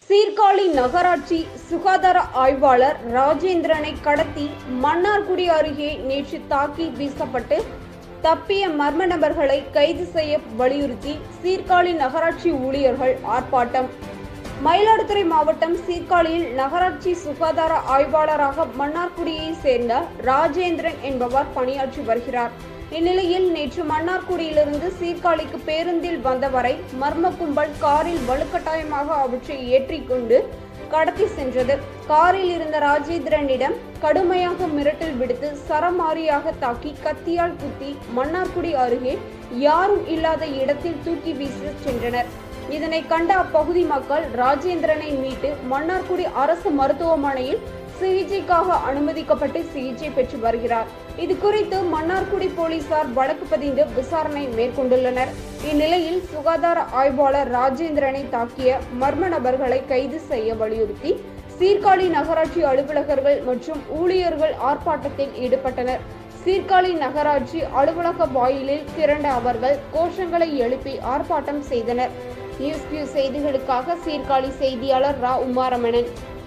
சீர்காழி நகராட்சி சுகாதார ஆய்வாளர் ராஜேந்திரனை கடத்தி மன்னார்குடி அருகே நேற்று தாக்கி வீசப்பட்டு தப்பிய மர்ம நபர்களை கைது செய்ய வலியுறுத்தி சீர்காழி நகராட்சி ஊழியர்கள் ஆர்ப்பாட்டம் மயிலாடுதுறை மாவட்டம் சீர்காழியில் நகராட்சி சுகாதார ஆய்வாளராக மன்னார்குடியை சேர்ந்த ராஜேந்திரன் என்பவர் பணியாற்றி வருகிறார் இந்நிலையில் நேற்று மன்னார்குடியிலிருந்து சீர்காழிக்கு பேருந்தில் வந்தவரை மர்ம கும்பல் காரில் வலுக்கட்டாயமாக அவற்றை ஏற்றிக்கொண்டு கடத்தி சென்றது காரில் இருந்த ராஜேந்திரனிடம் கடுமையாக மிரட்டல் விடுத்து சரமாரியாக தாக்கி கத்தியால் குத்தி மன்னார்குடி அருகே யாரும் இல்லாத இடத்தில் தூக்கி வீசி சென்றனர் இதனை கண்ட அப்பகுதி மக்கள் ராஜேந்திரனை மீட்டு மன்னார்குடி அரசு மருத்துவமனையில் சிகிச்சைக்காக அனுமதிக்கப்பட்டு சிகிச்சை பெற்று வருகிறார் இது குறித்து மன்னார்குடி போலீசார் வழக்கு பதிந்து விசாரணை மேற்கொண்டுள்ளனர் இந்நிலையில் சுகாதார ஆய்வாளர் ராஜேந்திரனை தாக்கிய மர்ம நபர்களை கைது செய்ய வலியுறுத்தி சீர்காழி நகராட்சி அலுவலகர்கள் மற்றும் ஊழியர்கள் ஆர்ப்பாட்டத்தில் ஈடுபட்டனர் சீர்காழி நகராட்சி அலுவலக வாயிலில் திரண்ட அவர்கள் கோஷங்களை எழுப்பி ஆர்ப்பாட்டம் செய்தனர் நியூஸ் கியூ செய்திகளுக்காக சீர்காழி செய்தியாளர் ரா உமாரமணன்